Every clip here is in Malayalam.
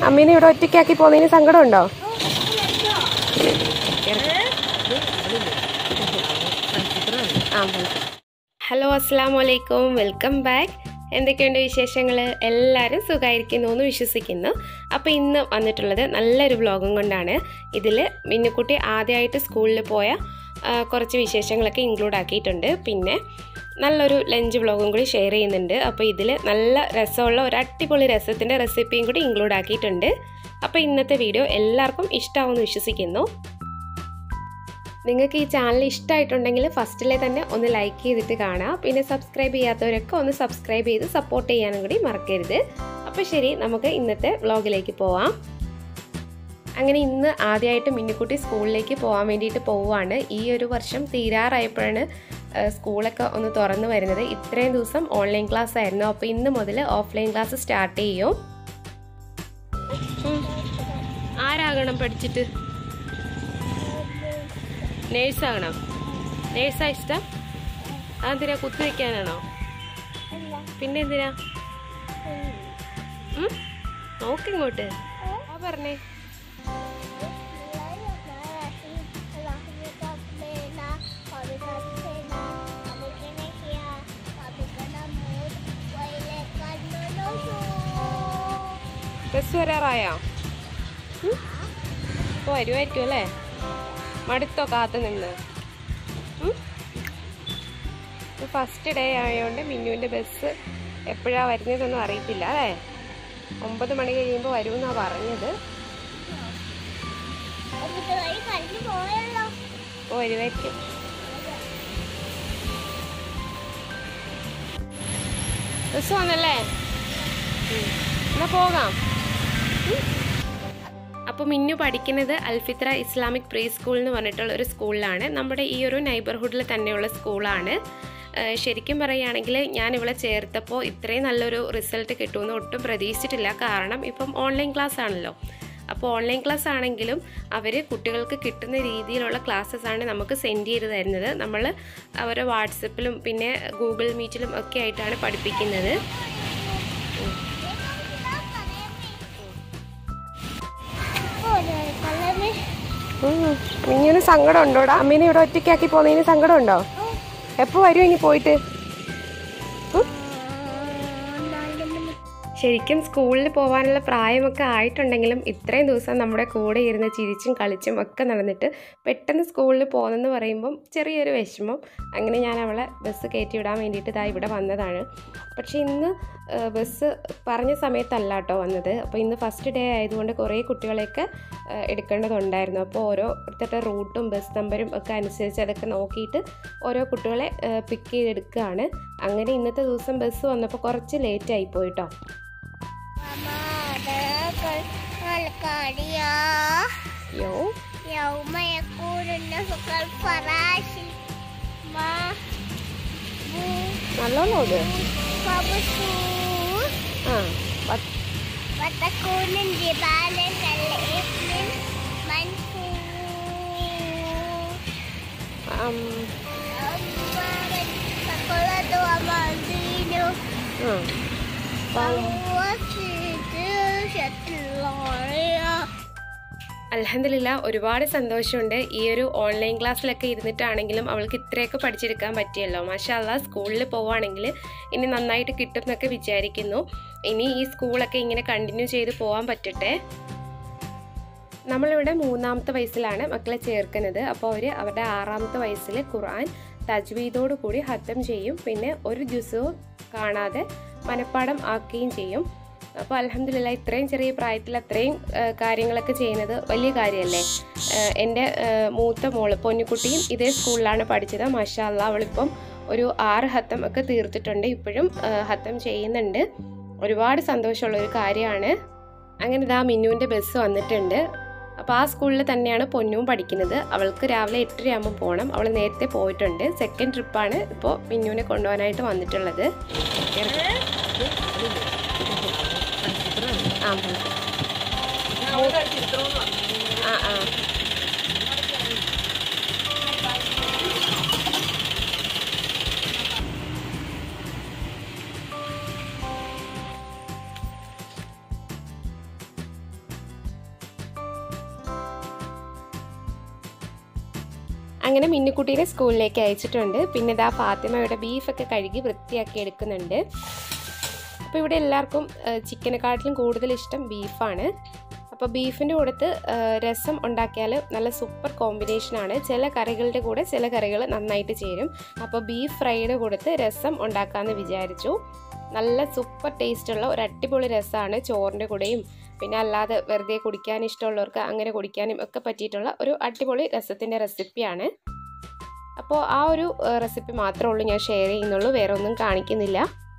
അമ്മീനെ ഇവിടെ ഒറ്റയ്ക്കാക്കി പോകുന്നതിന് സങ്കടമുണ്ടോ ഹലോ അസ്സാം വലൈക്കും വെൽക്കം ബാക്ക് എന്തൊക്കെയുണ്ട് വിശേഷങ്ങൾ എല്ലാവരും സുഖമായിരിക്കുന്നു എന്ന് വിശ്വസിക്കുന്നു അപ്പോൾ ഇന്ന് വന്നിട്ടുള്ളത് നല്ലൊരു വ്ളോഗും കൊണ്ടാണ് ഇതിൽ മിന്നുക്കുട്ടി ആദ്യമായിട്ട് സ്കൂളിൽ പോയ ആ, കുറച്ച് വിശേഷങ്ങളൊക്കെ ഇൻക്ലൂഡ് ആക്കിയിട്ടുണ്ട് പിന്നെ നല്ലൊരു ലഞ്ച് വ്ളോഗും കൂടി ഷെയർ ചെയ്യുന്നുണ്ട് അപ്പോൾ ഇതിൽ നല്ല രസമുള്ള ഒരു അടിപൊളി രസത്തിൻ്റെ റെസിപ്പിയും കൂടി ഇൻക്ലൂഡ് ആക്കിയിട്ടുണ്ട് അപ്പോൾ ഇന്നത്തെ വീഡിയോ എല്ലാവർക്കും ഇഷ്ടമാവുമെന്ന് വിശ്വസിക്കുന്നു നിങ്ങൾക്ക് ഈ ചാനൽ ഇഷ്ടമായിട്ടുണ്ടെങ്കിൽ ഫസ്റ്റിലെ തന്നെ ഒന്ന് ലൈക്ക് ചെയ്തിട്ട് കാണാം പിന്നെ സബ്സ്ക്രൈബ് ചെയ്യാത്തവരൊക്കെ ഒന്ന് സബ്സ്ക്രൈബ് ചെയ്ത് സപ്പോർട്ട് ചെയ്യാനും കൂടി മറക്കരുത് അപ്പോൾ ശരി നമുക്ക് ഇന്നത്തെ വ്ളോഗിലേക്ക് പോവാം അങ്ങനെ ഇന്ന് ആദ്യമായിട്ട് മിന്നുക്കുട്ടി സ്കൂളിലേക്ക് പോകാൻ വേണ്ടിയിട്ട് പോവുകയാണ് ഈ ഒരു വർഷം തീരാറായപ്പോഴാണ് ഏഹ്, സ്കൂളൊക്കെ ഒന്ന് തുറന്നു വരുന്നത് ഇത്രയും ദിവസം ഓൺലൈൻ ക്ലാസ് ആയിരുന്നു അപ്പോൾ ഇന്ന് മുതൽ ഓഫ്ലൈൻ ക്ലാസ് സ്റ്റാർട്ട് ചെയ്യും ഉം. ആരാകണം പഠിച്ചിട്ട് നേഴ്സാകണം നേഴ്സാ ഇഷ്ടം അതെന്തിനാ കുത്തി വയ്ക്കാനാണോ പിന്നെ എന്തിനാ ഉം? നോക്കിങ്ങോട്ട് ആ പറഞ്ഞേ ബസ് വരാറായോ ഉം? ഇപ്പൊ വരുമായിരിക്കും അല്ലേ മടുത്തോ കാത്തു നിന്ന് ഫസ്റ്റ് ഡേ ആയതുകൊണ്ട് മിന്നുവിൻ്റെ ബസ് എപ്പോഴാണ് വരുന്നതെന്നൊന്നും അറിയത്തില്ല അല്ലേ ഒമ്പത് മണി കഴിയുമ്പോൾ വരുമെന്നാണ് പറഞ്ഞത് അപ്പോൾ വരുമായിരിക്കും ബസ് വന്നല്ലേ ഉം. എന്നാ പോകാം അപ്പോൾ മിന്നു പഠിക്കുന്നത് അൽഫിത്ര ഇസ്ലാമിക് പ്രീ സ്കൂൾ എന്ന് പറഞ്ഞിട്ടുള്ള ഒരു സ്കൂളിലാണ് നമ്മുടെ ഈ ഒരു നൈബർഹുഡിൽ തന്നെയുള്ള സ്കൂളാണ് ഏഹ് ശരിക്കും പറയുകയാണെങ്കിൽ ഞാൻ ഇവളെ ചേർത്തപ്പോൾ ഇത്രയും നല്ലൊരു റിസൾട്ട് കിട്ടുമെന്ന് ഒട്ടും പ്രതീക്ഷിച്ചിട്ടില്ല കാരണം ഇപ്പം ഓൺലൈൻ ക്ലാസ് ആണല്ലോ അപ്പോൾ ഓൺലൈൻ ക്ലാസ് ആണെങ്കിലും അവർ കുട്ടികൾക്ക് കിട്ടുന്ന രീതിയിലുള്ള ക്ലാസ്സസ് ആണ് നമുക്ക് സെൻഡ് ചെയ്ത് തരുന്നത് നമ്മൾ അവരെ വാട്സപ്പിലും പിന്നെ ഗൂഗിൾ മീറ്റിലും ഒക്കെ ആയിട്ടാണ് പഠിപ്പിക്കുന്നത് മിന്നിന് സങ്കടം ഉണ്ടോടാ അമ്മീനെ ഇവിടെ ഒറ്റയ്ക്കാക്കി പോകുന്നതിന് സങ്കടം ഉണ്ടോ എപ്പോ വരും ഇനി പോയിട്ട് ഉം? ശരിക്കും സ്കൂളിൽ പോകാനുള്ള പ്രായമൊക്കെ ആയിട്ടുണ്ടെങ്കിലും ഇത്രയും ദിവസം നമ്മുടെ കൂടെ ഇരുന്ന് ചിരിച്ചും കളിച്ചും ഒക്കെ നടന്നിട്ട് പെട്ടെന്ന് സ്കൂളിൽ പോകുന്നെന്ന് പറയുമ്പം ചെറിയൊരു വിഷമം അങ്ങനെ ഞാൻ അവളെ ബസ് കയറ്റി വിടാൻ വേണ്ടിയിട്ട് ഇതാ ഇവിടെ വന്നതാണ് പക്ഷേ ഇന്ന് ആ, ബസ് പറഞ്ഞ സമയത്തല്ല കേട്ടോ വന്നത് അപ്പോൾ ഇന്ന് ഫസ്റ്റ് ഡേ ആയതുകൊണ്ട് കുറേ കുട്ടികളെയൊക്കെ ആ, എടുക്കേണ്ടതുണ്ടായിരുന്നു അപ്പോൾ ഓരോരുത്തരുടെ റൂട്ടും ബസ് നമ്പരും ഒക്കെ അനുസരിച്ച് അതൊക്കെ നോക്കിയിട്ട് ഓരോ കുട്ടികളെ പിക്ക് ചെയ്തെടുക്കുകയാണ് അങ്ങനെ ഇന്നത്തെ ദിവസം ബസ് വന്നപ്പോൾ കുറച്ച് ലേറ്റ് ആയി പോയിട്ടോ യോ يوم يكون الناس كالفراش നല്ലോണം ഇത് مبثوث ആ പത്ത് وتكون الجبال كالعهن منفوش ആം, أما من ثقلت موازينه ആ പാവം. فهو في عيشة راضية അൽഹംദുലില്ല ഒരുപാട് സന്തോഷമുണ്ട് ഈ ഒരു ഓൺലൈൻ ക്ലാസ്സിലൊക്കെ ഇരുന്നിട്ടാണെങ്കിലും അവൾക്ക് ഇത്രയൊക്കെ പഠിച്ചെടുക്കാൻ പറ്റിയല്ലോ മാഷാല്ല സ്കൂളിൽ പോവുകയാണെങ്കിൽ ഇനി നന്നായിട്ട് കിട്ടും എന്നൊക്കെ വിചാരിക്കുന്നു ഇനി ഈ സ്കൂളൊക്കെ ഇങ്ങനെ കണ്ടിന്യൂ ചെയ്ത് പോകാൻ പറ്റട്ടെ നമ്മളിവിടെ മൂന്നാമത്തെ വയസ്സിലാണ് മക്കളെ ചേർക്കുന്നത് അപ്പോൾ അവർ അവരുടെ ആറാമത്തെ വയസ്സിൽ ഖുർആൻ തജ്വീദോട് കൂടി ഹത്തം ചെയ്യും പിന്നെ ഒരു ജ്യൂസവും കാണാതെ മനഃപ്പാടം ആക്കുകയും ചെയ്യും അപ്പോൾ അലഹമില്ല ഇത്രയും ചെറിയ പ്രായത്തിൽ അത്രയും ആ, കാര്യങ്ങളൊക്കെ ചെയ്യുന്നത് വലിയ കാര്യമല്ലേ ആ, എൻ്റെ ആ, മൂത്ത മോള് പൊന്നുകുട്ടിയും ഇതേ സ്കൂളിലാണ് പഠിച്ചത് മാഷാ അല്ലാ അവളിപ്പം ഒരു ആറ് ഹത്തം ഒക്കെ തീർത്തിട്ടുണ്ട് ഇപ്പോഴും ആ, ഹത്തം ചെയ്യുന്നുണ്ട് ഒരുപാട് സന്തോഷമുള്ള ഒരു കാര്യമാണ് അങ്ങനെ ഇതാ മിന്നുവിൻ്റെ ബസ് വന്നിട്ടുണ്ട് അപ്പോൾ ആ സ്കൂളിൽ തന്നെയാണ് പൊന്നും പഠിക്കുന്നത് അവൾക്ക് രാവിലെ എട്ടരയാകുമ്പോൾ പോകണം അവൾ നേരത്തെ പോയിട്ടുണ്ട് സെക്കൻഡ് ട്രിപ്പാണ് ഇപ്പോൾ മിന്നുവിനെ കൊണ്ടുപോകാനായിട്ട് വന്നിട്ടുള്ളത് ആ ആ ആ അങ്ങനെ മിന്നുക്കുട്ടീനെ സ്കൂളിലേക്ക് അയച്ചിട്ടുണ്ട് പിന്നെ ഇതാ ഫാത്തിമ ഇവിടെ ബീഫൊക്കെ കഴുകി വൃത്തിയാക്കി എടുക്കുന്നുണ്ട് അപ്പോൾ ഇവിടെ എല്ലാവർക്കും ചിക്കനെക്കാട്ടിലും കൂടുതൽ ഇഷ്ടം ബീഫാണ് അപ്പോൾ ബീഫിൻ്റെ കൂടത്ത് ആ, രസം ഉണ്ടാക്കിയാൽ നല്ല സൂപ്പർ കോമ്പിനേഷനാണ് ചില കറികളുടെ കൂടെ ചില കറികൾ നന്നായിട്ട് ചേരും അപ്പോൾ ബീഫ് ഫ്രൈയുടെ കൂടത്ത് രസം ഉണ്ടാക്കാമെന്ന് വിചാരിച്ചു നല്ല സൂപ്പർ ടേസ്റ്റുള്ള ഒരു അടിപൊളി രസമാണ് ചോറിൻ്റെ കൂടെയും പിന്നെ അല്ലാതെ വെറുതെ കുടിക്കാൻ ഇഷ്ടമുള്ളവർക്ക് അങ്ങനെ കുടിക്കാനും ഒക്കെ പറ്റിയിട്ടുള്ള ഒരു അടിപൊളി രസത്തിൻ്റെ റെസിപ്പിയാണ് അപ്പോൾ ആ ഒരു റെസിപ്പി മാത്രമേ ഉള്ളൂ ഞാൻ ഷെയർ ചെയ്യുന്നുള്ളൂ വേറെ ഒന്നും കാണിക്കുന്നില്ല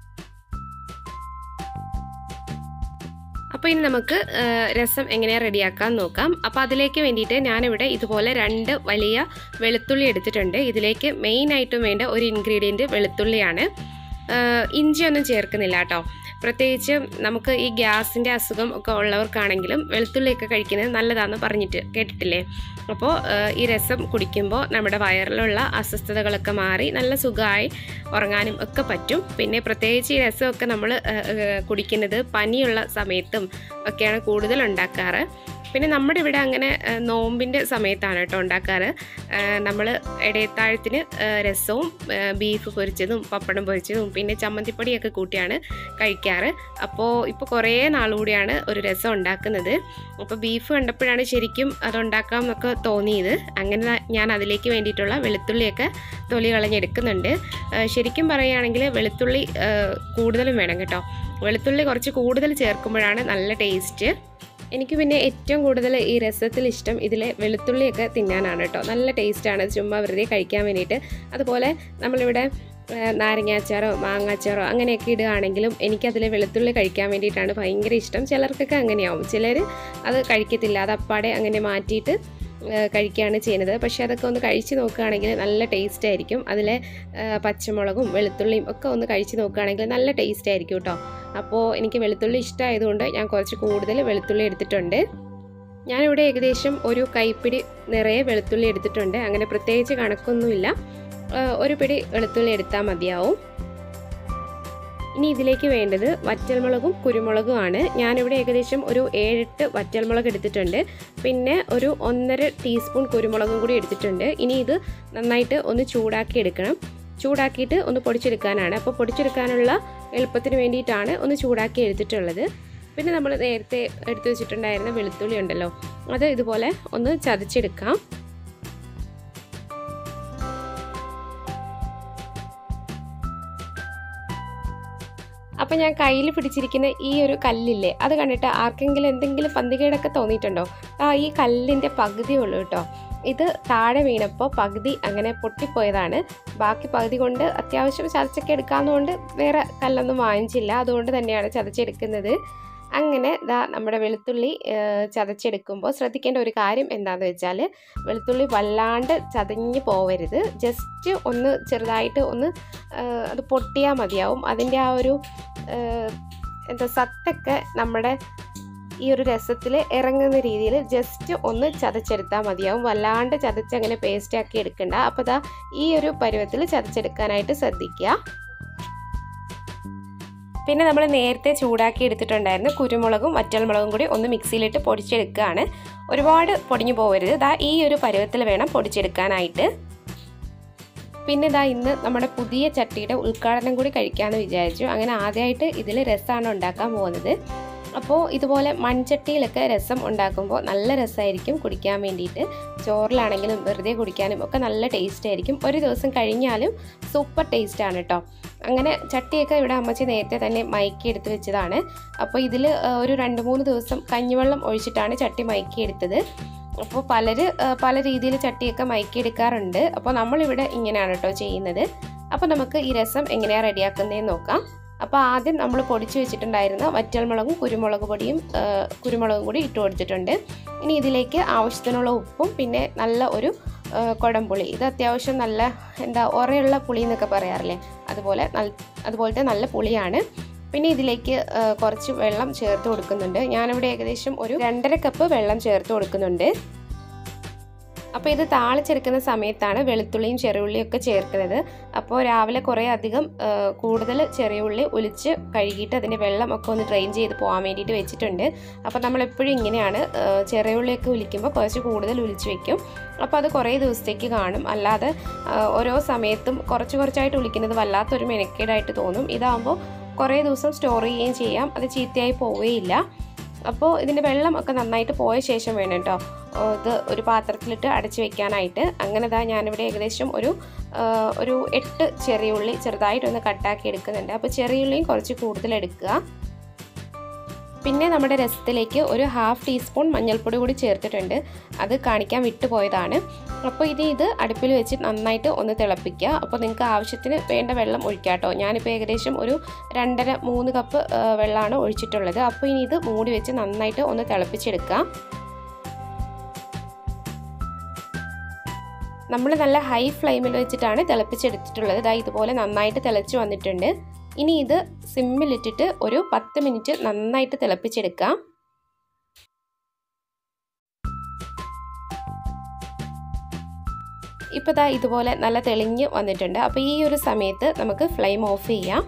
അപ്പോൾ ഇനി നമുക്ക് ആ, രസം എങ്ങനെയാണ് റെഡിയാക്കാൻ നോക്കാം അപ്പോൾ അതിലേക്ക് വേണ്ടിയിട്ട് ഞാനിവിടെ ഇതുപോലെ രണ്ട് വലിയ വെളുത്തുള്ളി എടുത്തിട്ടുണ്ട് ഇതിലേക്ക് മെയിനായിട്ടും വേണ്ട ഒരു ഇൻഗ്രീഡിയൻറ്റ് വെളുത്തുള്ളിയാണ് ആ, ഇഞ്ചിയൊന്നും ചേർക്കുന്നില്ല കേട്ടോ പ്രത്യേകിച്ച് നമുക്ക് ഈ ഗ്യാസിൻ്റെ അസുഖം ഒക്കെ ഉള്ളവർക്കാണെങ്കിലും വെളുത്തുള്ളിയൊക്കെ കഴിക്കുന്നത് നല്ലതാണെന്ന് പറഞ്ഞിട്ട് കേട്ടിട്ടില്ലേ അപ്പോൾ ഈ രസം കുടിക്കുമ്പോൾ നമ്മുടെ വയറിലുള്ള അസ്വസ്ഥതകളൊക്കെ മാറി നല്ല സുഖമായി ഉറങ്ങാനും ഒക്കെ പറ്റും പിന്നെ പ്രത്യേകിച്ച് ഈ രസമൊക്കെ നമ്മൾ കുടിക്കുന്നത് പനിയുള്ള സമയത്തും ഒക്കെയാണ് കൂടുതൽ ഉണ്ടാക്കാറ് പിന്നെ നമ്മുടെ ഇവിടെ അങ്ങനെ ഏഹ്, നോമ്പിൻ്റെ സമയത്താണ് കേട്ടോ ഉണ്ടാക്കാറ് നമ്മൾ ഇടയത്താഴത്തിന് ഏഹ്, രസവും ഏഹ്, ബീഫ് പൊരിച്ചതും പപ്പടം പൊരിച്ചതും പിന്നെ ചമ്മന്തിപ്പൊടിയൊക്കെ കൂട്ടിയാണ് കഴിക്കാറ് അപ്പോൾ ഇപ്പോൾ കുറേ നാളുകൂടിയാണ് ഒരു രസം ഉണ്ടാക്കുന്നത് അപ്പോൾ ബീഫ് കണ്ടപ്പോഴാണ് ശരിക്കും അത് ഉണ്ടാക്കാം എന്നൊക്കെ തോന്നിയത് അങ്ങനെ ന- ഞാൻ അതിലേക്ക് വേണ്ടിയിട്ടുള്ള വെളുത്തുള്ളിയൊക്കെ തൊലി കളഞ്ഞെടുക്കുന്നുണ്ട് ഏഹ്, ശരിക്കും പറയുകയാണെങ്കിൽ വെളുത്തുള്ളി ഏഹ്, കൂടുതലും വേണം കേട്ടോ വെളുത്തുള്ളി കുറച്ച് കൂടുതൽ ചേർക്കുമ്പോഴാണ് നല്ല ടേസ്റ്റ് എനിക്ക് പിന്നെ ഏറ്റവും കൂടുതൽ ഈ രസത്തിൽ ഇഷ്ടം ഇതിലെ വെളുത്തുള്ളിയൊക്കെ തിന്നാനാണ് കേട്ടോ നല്ല ടേസ്റ്റാണ് ചുമ്മാ വെറുതെ കഴിക്കാൻ വേണ്ടിയിട്ട് അതുപോലെ നമ്മളിവിടെ ആ, നാരങ്ങാച്ചാറോ മാങ്ങാച്ചാറോ അങ്ങനെയൊക്കെ ഇടുകയാണെങ്കിലും എനിക്കതിൽ വെളുത്തുള്ളി കഴിക്കാൻ വേണ്ടിയിട്ടാണ് ഭയങ്കര ഇഷ്ടം ചിലർക്കൊക്കെ അങ്ങനെയാവും ചിലർ അത് കഴിക്കത്തില്ല അത് അപ്പാടെ അങ്ങനെ മാറ്റിയിട്ട് ആ, കഴിക്കുകയാണ് ചെയ്യുന്നത് പക്ഷേ അതൊക്കെ ഒന്ന് കഴിച്ച് നോക്കുകയാണെങ്കിൽ നല്ല ടേസ്റ്റ് ആയിരിക്കും അതിലെ ആ, പച്ചമുളകും വെളുത്തുള്ളിയും ഒക്കെ ഒന്ന് കഴിച്ച് നോക്കുകയാണെങ്കിൽ നല്ല ടേസ്റ്റ് ആയിരിക്കും കേട്ടോ അപ്പോൾ എനിക്ക് വെളുത്തുള്ളി ഇഷ്ടമായതുകൊണ്ട് ഞാൻ കുറച്ച് കൂടുതൽ വെളുത്തുള്ളി എടുത്തിട്ടുണ്ട് ഞാനിവിടെ ഏകദേശം ഒരു കൈപ്പിടി നിറയെ വെളുത്തുള്ളി എടുത്തിട്ടുണ്ട് അങ്ങനെ പ്രത്യേകിച്ച് കണക്കൊന്നുമില്ല ആ, ഒരു പിടി വെളുത്തുള്ളി എടുത്താൽ മതിയാവും ഇനി ഇതിലേക്ക് വേണ്ടത് വറ്റൽമുളകും കുരുമുളകുമാണ് ഞാനിവിടെ ഏകദേശം ഒരു ഏഴെട്ട് വറ്റൽമുളക് എടുത്തിട്ടുണ്ട് പിന്നെ ഒരു ഒന്നര ടീസ്പൂൺ കുരുമുളകും കൂടി എടുത്തിട്ടുണ്ട് ഇനി ഇത് നന്നായിട്ട് ഒന്ന് ചൂടാക്കി എടുക്കണം ചൂടാക്കിയിട്ട് ഒന്ന് പൊടിച്ചെടുക്കാനാണ് അപ്പോൾ പൊടിച്ചെടുക്കാനുള്ള എളുപ്പത്തിന് വേണ്ടിയിട്ടാണ് ഒന്ന് ചൂടാക്കി എടുത്തിട്ടുള്ളത് പിന്നെ നമ്മൾ നേരത്തെ എടുത്തു വെച്ചിട്ടുണ്ടായിരുന്ന വെളുത്തുള്ളി ഉണ്ടല്ലോ അത് ഇതുപോലെ ഒന്ന് ചതച്ചെടുക്കാം അപ്പം ഞാൻ കയ്യിൽ പിടിച്ചിരിക്കുന്ന ഈ ഒരു കല്ലില്ലേ അത് കണ്ടിട്ട് ആർക്കെങ്കിലും എന്തെങ്കിലും പന്തികേടൊക്കെ തോന്നിയിട്ടുണ്ടോ ആ ഈ കല്ലിൻ്റെ പകുതി ഉള്ളൂ കേട്ടോ ഇത് താഴെ വീണപ്പോൾ പകുതി അങ്ങനെ പൊട്ടിപ്പോയതാണ് ബാക്കി പകുതി കൊണ്ട് അത്യാവശ്യം ചതച്ചൊക്കെ എടുക്കാവുന്നതുകൊണ്ട് വേറെ കല്ലൊന്നും വാങ്ങിച്ചില്ല അതുകൊണ്ട് തന്നെയാണ് ചതച്ചെടുക്കുന്നത് അങ്ങനെ ദാ നമ്മുടെ വെളുത്തുള്ളി ഏഹ്, ചതച്ചെടുക്കുമ്പോൾ ശ്രദ്ധിക്കേണ്ട ഒരു കാര്യം എന്താണെന്ന് വെച്ചാൽ വെളുത്തുള്ളി വല്ലാണ്ട് ചതഞ്ഞ് പോവരുത് ജസ്റ്റ് ഒന്ന് ചെറുതായിട്ട് ഒന്ന് ഏഹ്, അത് പൊട്ടിയാൽ മതിയാവും അതിൻ്റെ ആ ഒരു ഏഹ്, എന്താ സത്തൊക്കെ നമ്മുടെ ഈ ഒരു രസത്തിൽ ഇറങ്ങുന്ന രീതിയിൽ ജസ്റ്റ് ഒന്ന് ചതച്ചെടുത്താൽ മതിയാവും വല്ലാണ്ട് ചതച്ചങ്ങനെ പേസ്റ്റ് ആക്കി എടുക്കണ്ട അപ്പോൾ ദാ ഈ ഒരു പരുവത്തിൽ ചതച്ചെടുക്കാനായിട്ട് ശ്രദ്ധിക്കുക പിന്നെ നമ്മൾ നേരത്തെ ചൂടാക്കി എടുത്തിട്ടുണ്ടായിരുന്ന കുരുമുളകും വറ്റൽമുളകും കൂടി ഒന്ന് മിക്സിയിലിട്ട് പൊടിച്ചെടുക്കുകയാണ് ഒരുപാട് പൊടിഞ്ഞു പോകരുത് ദാ ഈ ഒരു പരുവത്തിൽ വേണം പൊടിച്ചെടുക്കാനായിട്ട് പിന്നെ ഇതാ ഇന്ന് നമ്മുടെ പുതിയ ചട്ടിയുടെ ഉദ്ഘാടനം കൂടി കഴിക്കാമെന്ന് വിചാരിച്ചു അങ്ങനെ ആദ്യമായിട്ട് ഇതിൽ രസമാണ് ഉണ്ടാക്കാൻ പോകുന്നത് അപ്പോൾ ഇതുപോലെ മൺചട്ടിയിലൊക്കെ രസം ഉണ്ടാക്കുമ്പോൾ നല്ല രസമായിരിക്കും കുടിക്കാൻ വേണ്ടിയിട്ട് ചോറിലാണെങ്കിലും വെറുതെ കുടിക്കാനും ഒക്കെ നല്ല ടേസ്റ്റ് ആയിരിക്കും ഒരു ദിവസം കഴിഞ്ഞാലും സൂപ്പർ ടേസ്റ്റാണ് കേട്ടോ അങ്ങനെ ചട്ടിയൊക്കെ ഇവിടെ അമ്മച്ചി നേരത്തെ തന്നെ മയക്കി എടുത്ത് വെച്ചതാണ് അപ്പോൾ ഇതിൽ ഒരു രണ്ട് മൂന്ന് ദിവസം കഞ്ഞിവെള്ളം ഒഴിച്ചിട്ടാണ് ചട്ടി മയക്കി എടുത്തത് അപ്പോൾ പലര് ആ, പല രീതിയിൽ ചട്ടിയൊക്കെ മയക്കി എടുക്കാറുണ്ട് അപ്പോൾ നമ്മളിവിടെ ഇങ്ങനെയാണ് കേട്ടോ ചെയ്യുന്നത് അപ്പോൾ നമുക്ക് ഈ രസം എങ്ങനെയാണ് റെഡിയാക്കുന്നതെന്ന് നോക്കാം അപ്പോൾ ആദ്യം നമ്മൾ പൊടിച്ചു വെച്ചിട്ടുണ്ടായിരുന്ന വറ്റൽമുളകും കുരുമുളക് പൊടിയും ആ, കുരുമുളകും കൂടി ഇട്ട് കൊടുത്തിട്ടുണ്ട് ഇനി ഇതിലേക്ക് ആവശ്യത്തിനുള്ള ഉപ്പും പിന്നെ നല്ല ഒരു ആ, കുടംപുളി ഇത് അത്യാവശ്യം നല്ല എന്താ ഉറയുള്ള പുളി എന്നൊക്കെ പറയാറില്ലേ അതുപോലെ നൽ അതുപോലത്തെ നല്ല പുളിയാണ് പിന്നെ ഇതിലേക്ക് ആ, കുറച്ച് വെള്ളം ചേർത്ത് കൊടുക്കുന്നുണ്ട് ഞാനിവിടെ ഏകദേശം ഒരു രണ്ടര കപ്പ് വെള്ളം ചേർത്ത് കൊടുക്കുന്നുണ്ട് അപ്പോൾ ഇത് താളിച്ചെടുക്കുന്ന സമയത്താണ് വെളുത്തുള്ളിയും ചെറിയുള്ളിയും ഒക്കെ ചേർക്കുന്നത് അപ്പോൾ രാവിലെ കുറേ അധികം ആ, കൂടുതൽ ചെറിയുള്ളി ഒലിച്ച് കഴുകിയിട്ട് അതിൻ്റെ വെള്ളം ഒക്കെ ഒന്ന് ഡ്രെയിൻ ചെയ്ത് പോകാൻ വേണ്ടിയിട്ട് വെച്ചിട്ടുണ്ട് അപ്പോൾ നമ്മളെപ്പോഴും ഇങ്ങനെയാണ് ആ, ചെറിയുള്ളിയൊക്കെ ഒലിക്കുമ്പോൾ കുറച്ച് കൂടുതൽ ഒലിച്ച് വെക്കും അപ്പോൾ അത് കുറേ ദിവസത്തേക്ക് കാണും അല്ലാതെ ആ, ഓരോ സമയത്തും കുറച്ച് കുറച്ചായിട്ട് ഒലിക്കുന്നത് വല്ലാത്തൊരു മെനക്കേടായിട്ട് തോന്നും ഇതാകുമ്പോൾ കുറേ ദിവസം സ്റ്റോർ ചെയ്യുകയും ചെയ്യാം അത് ചീത്തയായി പോവുകയില്ല അപ്പോൾ ഇതിൻ്റെ വെള്ളം ഒക്കെ നന്നായിട്ട് പോയ ശേഷം വേണം കേട്ടോ ഇത് ഒരു പാത്രത്തിലിട്ട് അടച്ചു വെക്കാനായിട്ട് അങ്ങനെ ഇതാ ഞാനിവിടെ ഏകദേശം ഒരു ആ, ഒരു എട്ട് ചെറിയ ഉള്ളി ചെറുതായിട്ടൊന്ന് കട്ടാക്കി എടുക്കുന്നുണ്ട് അപ്പോൾ ചെറിയ ഉള്ളിയും കുറച്ച് കൂടുതൽ എടുക്കുക പിന്നെ നമ്മുടെ രസത്തിലേക്ക് ഒരു ഹാഫ് ടീസ്പൂൺ മഞ്ഞൾപ്പൊടി കൂടി ചേർത്തിട്ടുണ്ട് അത് കാണിക്കാൻ വിട്ടുപോയതാണ് അപ്പോൾ ഇനി ഇത് അടുപ്പിൽ വെച്ച് നന്നായിട്ട് ഒന്ന് തിളപ്പിക്കുക അപ്പോൾ നിങ്ങൾക്ക് ആവശ്യത്തിന് വേണ്ട വെള്ളം ഒഴിക്കാം കേട്ടോ ഞാനിപ്പോൾ ഏകദേശം ഒരു രണ്ടര മൂന്ന് കപ്പ് ആ, വെള്ളമാണ് ഒഴിച്ചിട്ടുള്ളത് അപ്പോൾ ഇനി ഇത് മൂടി വെച്ച് നന്നായിട്ട് ഒന്ന് തിളപ്പിച്ചെടുക്കുക നമ്മൾ നല്ല ഹൈ ഫ്ലെയിമിൽ വെച്ചിട്ടാണ് തിളപ്പിച്ചെടുത്തിട്ടുള്ളത് ഇതാ ഇതുപോലെ നന്നായിട്ട് തിളച്ച് വന്നിട്ടുണ്ട് ഇനി ഇത് സിമ്മിലിട്ടിട്ട് ഒരു പത്ത് മിനിറ്റ് നന്നായിട്ട് തിളപ്പിച്ചെടുക്കാം ഇപ്പോൾ ദാ ഇതുപോലെ നല്ല തെളിഞ്ഞ് വന്നിട്ടുണ്ട് അപ്പോൾ ഈ ഒരു സമയത്ത് നമുക്ക് ഫ്ലെയിം ഓഫ് ചെയ്യാം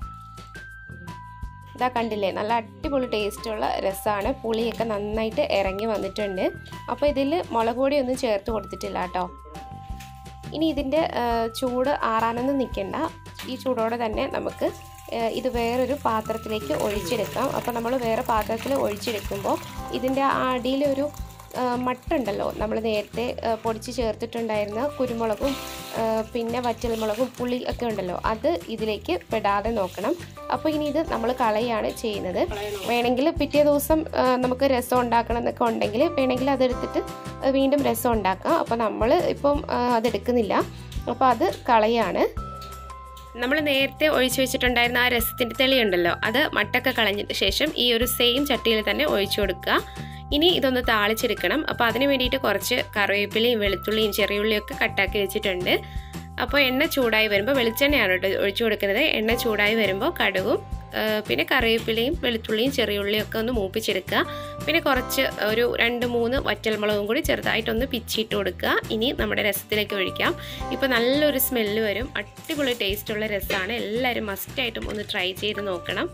ഇതാ കണ്ടില്ലേ നല്ല അടിപൊളി ടേസ്റ്റുള്ള രസമാണ് പുളിയൊക്കെ നന്നായിട്ട് ഇറങ്ങി വന്നിട്ടുണ്ട് അപ്പോൾ ഇതിൽ മുളക് പൊടി ഒന്നും ചേർത്ത് കൊടുത്തിട്ടില്ല കേട്ടോ ഇനി ഇതിൻ്റെ ചൂട് ആറാനൊന്നും നിൽക്കണ്ട ഈ ചൂടോടെ തന്നെ നമുക്ക് ആ, ഇത് വേറൊരു പാത്രത്തിലേക്ക് ഒഴിച്ചെടുക്കാം അപ്പോൾ നമ്മൾ വേറെ പാത്രത്തിൽ ഒഴിച്ചെടുക്കുമ്പോൾ ഇതിൻ്റെ അടിയിലൊരു ആ, മട്ടുണ്ടല്ലോ നമ്മൾ നേരത്തെ ആ, പൊടിച്ച് ചേർത്തിട്ടുണ്ടായിരുന്ന കുരുമുളകും ആ, പിന്നെ വറ്റൽമുളകും പുളി ഒക്കെ ഉണ്ടല്ലോ അത് ഇതിലേക്ക് പെടാതെ നോക്കണം അപ്പോൾ ഇനി ഇത് നമ്മൾ കളയാണ് ചെയ്യുന്നത് വേണമെങ്കിൽ പിറ്റേ ദിവസം ആ, നമുക്ക് രസം ഉണ്ടാക്കണം എന്നൊക്കെ ഉണ്ടെങ്കിൽ വേണമെങ്കിൽ അതെടുത്തിട്ട് വീണ്ടും രസം ഉണ്ടാക്കാം അപ്പോൾ നമ്മൾ ഇപ്പം ആ, അതെടുക്കുന്നില്ല അപ്പോൾ അത് കളയാണ് നമ്മൾ നേരത്തെ ഒഴിച്ചു വെച്ചിട്ടുണ്ടായിരുന്ന ആ രസത്തിൻ്റെ തെളിയുണ്ടല്ലോ അത് മട്ടൊക്കെ കളഞ്ഞിട്ട് ശേഷം ഈ ഒരു സെയിം ചട്ടിയിൽ തന്നെ ഒഴിച്ചു കൊടുക്കുക ഇനി ഇതൊന്ന് താളിച്ചെടുക്കണം അപ്പോൾ അതിന് വേണ്ടിയിട്ട് കുറച്ച് കറിവേപ്പിലയും വെളുത്തുള്ളിയും ചെറിയുള്ളിയും ഒക്കെ കട്ടാക്കി വെച്ചിട്ടുണ്ട് അപ്പോൾ എണ്ണ ചൂടായി വരുമ്പോൾ വെളിച്ചെണ്ണയാണ് കേട്ടോ ഒഴിച്ചു കൊടുക്കുന്നത് എണ്ണ ചൂടായി വരുമ്പോൾ കടുകും ആ, പിന്നെ കറിവേപ്പിലയും വെളുത്തുള്ളിയും ചെറിയുള്ളിയും ഒക്കെ ഒന്ന് മൂപ്പിച്ചെടുക്കുക പിന്നെ കുറച്ച് ഒരു രണ്ട് മൂന്ന് വറ്റൽമുളകും കൂടി ചെറുതായിട്ടൊന്ന് പിച്ചിട്ട് കൊടുക്കുക ഇനി നമ്മുടെ രസത്തിലേക്ക് ഒഴിക്കാം ഇപ്പോൾ നല്ലൊരു സ്മെല്ല് വരും അടിപൊളി ടേസ്റ്റുള്ള രസമാണ് എല്ലാവരും മസ്റ്റായിട്ടും ഒന്ന് ട്രൈ ചെയ്ത് നോക്കണം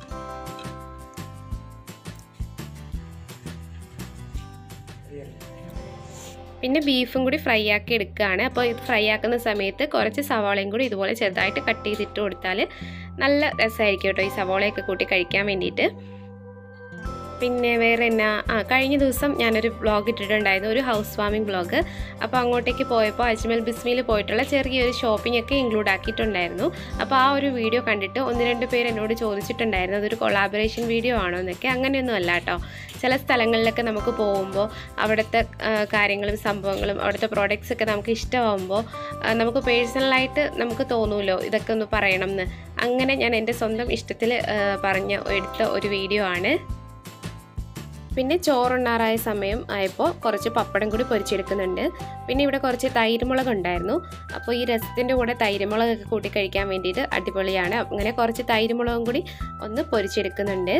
പിന്നെ ബീഫും കൂടി ഫ്രൈ ആക്കി എടുക്കുകയാണ് അപ്പോൾ ഇത് ഫ്രൈ ആക്കുന്ന സമയത്ത് കുറച്ച് സവാളയും കൂടി ഇതുപോലെ ചെറുതായിട്ട് കട്ട് ചെയ്തിട്ട് കൊടുത്താൽ നല്ല രസമായിരിക്കും കേട്ടോ ഈ സവാളയൊക്കെ കൂട്ടി കഴിക്കാൻ വേണ്ടിയിട്ട് പിന്നെ വേറെ എന്നാ ആ കഴിഞ്ഞ ദിവസം ഞാനൊരു വ്ളോഗ് ഇട്ടിട്ടുണ്ടായിരുന്നു ഒരു ഹൗസ് വാമിംഗ് വ്ളോഗ് അപ്പോൾ അങ്ങോട്ടേക്ക് പോയപ്പോൾ അജ്മൽ ബിസ്മിയിൽ പോയിട്ടുള്ള ചെറിയൊരു ഷോപ്പിംഗ് ഒക്കെ ഇൻക്ലൂഡ് ആക്കിയിട്ടുണ്ടായിരുന്നു അപ്പോൾ ആ ഒരു വീഡിയോ കണ്ടിട്ട് ഒന്ന് രണ്ട് പേര് എന്നോട് ചോദിച്ചിട്ടുണ്ടായിരുന്നു അതൊരു കൊളാബറേഷൻ വീഡിയോ ആണോ എന്നൊക്കെ അങ്ങനെയൊന്നും അല്ല കേട്ടോ ചില സ്ഥലങ്ങളിലൊക്കെ നമുക്ക് പോകുമ്പോൾ അവിടുത്തെ ആ, കാര്യങ്ങളും സംഭവങ്ങളും അവിടുത്തെ പ്രോഡക്റ്റ്സ് ഒക്കെ നമുക്ക് ഇഷ്ടമാകുമ്പോൾ ആ, നമുക്ക് പേഴ്സണലായിട്ട് നമുക്ക് തോന്നുമല്ലോ ഇതൊക്കെ ഒന്ന് പറയണം എന്ന് അങ്ങനെ ഞാൻ എൻ്റെ സ്വന്തം ഇഷ്ടത്തിൽ പറഞ്ഞ എടുത്ത ഒരു വീഡിയോ ആണ് പിന്നെ ചോറുണ്ണാറായ സമയം ആയപ്പോൾ കുറച്ച് പപ്പടം കൂടി പൊരിച്ചെടുക്കുന്നുണ്ട് പിന്നെ ഇവിടെ കുറച്ച് തൈരുമുളക് ഉണ്ടായിരുന്നു അപ്പോൾ ഈ രസത്തിൻ്റെ കൂടെ തൈരുമുളകൊക്കെ കൂട്ടി കഴിക്കാൻ വേണ്ടിയിട്ട് അടിപൊളിയാണ് അങ്ങനെ കുറച്ച് തൈരുമുളകും കൂടി ഒന്ന് പൊരിച്ചെടുക്കുന്നുണ്ട്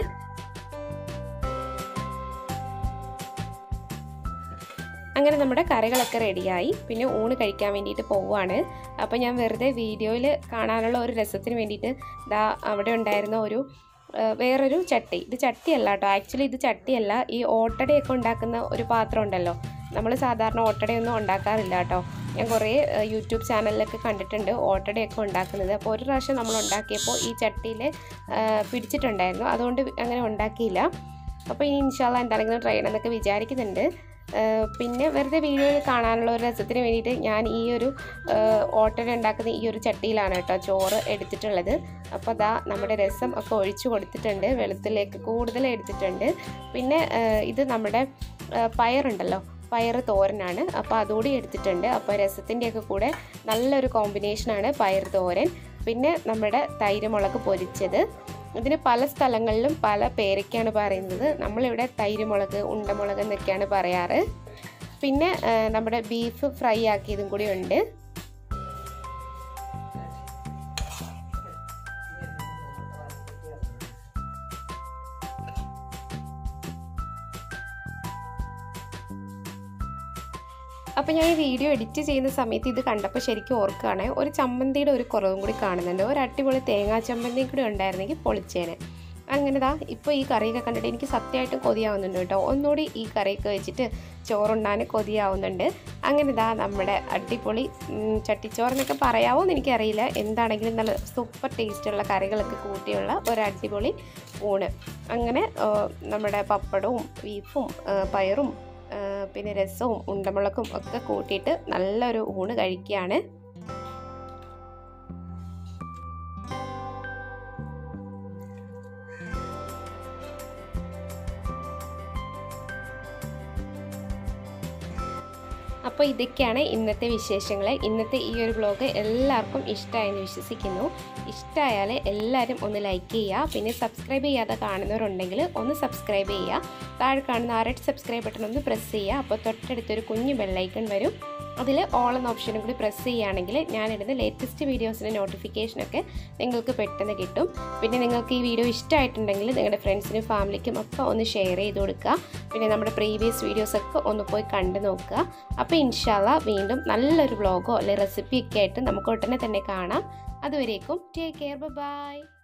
അങ്ങനെ നമ്മുടെ കറികളൊക്കെ റെഡിയായി പിന്നെ ഊണ് കഴിക്കാൻ വേണ്ടിയിട്ട് പോവുകയാണ് അപ്പോൾ ഞാൻ വെറുതെ വീഡിയോയിൽ കാണാനുള്ള ഒരു രസത്തിന് വേണ്ടിയിട്ട് ദാ അവിടെ ഉണ്ടായിരുന്ന ഒരു ആ, വേറൊരു ചട്ടി ഇത് ചട്ടിയല്ല കേട്ടോ ആക്ച്വലി ഇത് ചട്ടിയല്ല ഈ ഓട്ടടയൊക്കെ ഉണ്ടാക്കുന്ന ഒരു പാത്രം ഉണ്ടല്ലോ നമ്മൾ സാധാരണ ഓട്ടടയൊന്നും ഉണ്ടാക്കാറില്ല കേട്ടോ ഞാൻ കുറേ ആ, യൂട്യൂബ് ചാനലിലൊക്കെ കണ്ടിട്ടുണ്ട് ഓട്ടടയൊക്കെ ഉണ്ടാക്കുന്നത് അപ്പോൾ ഒരു പ്രാവശ്യം നമ്മൾ ഉണ്ടാക്കിയപ്പോൾ ഈ ചട്ടിയിൽ പിടിച്ചിട്ടുണ്ടായിരുന്നു അതുകൊണ്ട് അങ്ങനെ ഉണ്ടാക്കിയില്ല അപ്പോൾ ഇനി ഇൻഷാല്ല എന്താണെങ്കിലും ട്രൈ ചെയ്യണമെന്നൊക്കെ വിചാരിക്കുന്നുണ്ട് ആ, പിന്നെ വെറുതെ വീഡിയോയിൽ കാണാനുള്ള ഒരു രസത്തിന് വേണ്ടിയിട്ട് ഞാൻ ഈ ഒരു ഓട്ടട ഉണ്ടാക്കുന്ന ഈ ഒരു ചട്ടിയിലാണ് കേട്ടോ ചോറ് എടുത്തിട്ടുള്ളത് അപ്പോൾ അതാ നമ്മുടെ രസം ഒക്കെ ഒഴിച്ചു കൊടുത്തിട്ടുണ്ട് വെളുത്തിലേക്ക് കൂടുതൽ എടുത്തിട്ടുണ്ട് പിന്നെ ആ, ഇത് നമ്മുടെ ആ, പയറുണ്ടല്ലോ പയർ തോരനാണ് അപ്പോൾ അതുകൂടി എടുത്തിട്ടുണ്ട് അപ്പോൾ രസത്തിൻ്റെയൊക്കെ കൂടെ നല്ലൊരു കോമ്പിനേഷനാണ് പയർ തോരൻ പിന്നെ നമ്മുടെ തൈരുമുളക് പൊരിച്ചത് ഇതിന് പല സ്ഥലങ്ങളിലും പല പേരൊക്കെയാണ് പറയുന്നത് നമ്മളിവിടെ തൈരുമുളക് ഉണ്ടമുളക് എന്നൊക്കെയാണ് പറയാറ് പിന്നെ ആ, നമ്മുടെ ബീഫ് ഫ്രൈ ആക്കിയതും കൂടി ഉണ്ട് അപ്പോൾ ഞാൻ ഈ വീഡിയോ എഡിറ്റ് ചെയ്യുന്ന സമയത്ത് ഇത് കണ്ടപ്പോൾ ശരിക്കും ഓർക്കുകയാണ് ഒരു ചമ്മന്തിയുടെ ഒരു കുറവും കൂടി കാണുന്നുണ്ട് ഒരു അടിപൊളി തേങ്ങാ ചമ്മന്തിയും കൂടി ഉണ്ടായിരുന്നെങ്കിൽ പൊളിച്ചേനെ അങ്ങനെ ദാ ഇപ്പോൾ ഈ കറിയൊക്കെ കണ്ടിട്ട് എനിക്ക് സത്യമായിട്ടും കൊതിയാവുന്നുണ്ട് കേട്ടോ ഒന്നുകൂടി ഈ കറിയൊക്കെ വെച്ചിട്ട് ചോറുണ്ണാൻ കൊതിയാവുന്നുണ്ട് അങ്ങനെ ദാ നമ്മുടെ അടിപൊളി ഉം, ചട്ടിച്ചോറെന്നൊക്കെ പറയാവോ എന്ന് എനിക്കറിയില്ല എന്താണെങ്കിലും നല്ല സൂപ്പർ ടേസ്റ്റുള്ള കറികളൊക്കെ കൂട്ടിയുള്ള ഒരു അടിപൊളി ഊണ് അങ്ങനെ ആ, നമ്മുടെ പപ്പടവും ബീഫും ആ, പയറും ആ, പിന്നെ രസവും ഉണ്ടമുളകും ഒക്കെ കൂട്ടിയിട്ട് നല്ലൊരു ഊണ് കഴിക്കുകയാണ് അപ്പോൾ ഇതൊക്കെയാണ് ഇന്നത്തെ വിശേഷങ്ങൾ ഇന്നത്തെ ഈ ഒരു വ്ലോഗ് എല്ലാവർക്കും ഇഷ്ടമായെന്ന് വിശ്വസിക്കുന്നു ഇഷ്ടമായാൽ എല്ലാവരും ഒന്ന് ലൈക്ക് ചെയ്യുക പിന്നെ സബ്സ്ക്രൈബ് ചെയ്യാതെ കാണുന്നവരുണ്ടെങ്കിൽ ഒന്ന് സബ്സ്ക്രൈബ് ചെയ്യുക താഴെ കാണുന്ന ആ റെഡ് സബ്സ്ക്രൈബ് ബട്ടൺ ഒന്ന് പ്രസ് ചെയ്യുക അപ്പോൾ തൊട്ടടുത്തൊരു കുഞ്ഞു ബെല്ലൈക്കൺ വരും അതിൽ ഓൾ എന്ന ഓപ്ഷനും കൂടി പ്രസ് ചെയ്യുകയാണെങ്കിൽ ഞാനിടുന്ന ലേറ്റസ്റ്റ് വീഡിയോസിൻ്റെ നോട്ടിഫിക്കേഷനൊക്കെ നിങ്ങൾക്ക് പെട്ടെന്ന് കിട്ടും പിന്നെ നിങ്ങൾക്ക് ഈ വീഡിയോ ഇഷ്ടമായിട്ടുണ്ടെങ്കിൽ നിങ്ങളുടെ ഫ്രണ്ട്സിനും ഫാമിലിക്കും ഒക്കെ ഒന്ന് ഷെയർ ചെയ്ത് കൊടുക്കുക പിന്നെ നമ്മുടെ പ്രീവിയസ് വീഡിയോസൊക്കെ ഒന്ന് പോയി കണ്ടു നോക്കുക അപ്പോൾ ഇൻഷാല്ല വീണ്ടും നല്ലൊരു വ്ളോഗോ അല്ലെങ്കിൽ റെസിപ്പിയൊക്കെ ആയിട്ട് നമുക്ക് ഉടനെ തന്നെ കാണാം അതുവരേക്കും ടേക്ക് കെയർ ബൈ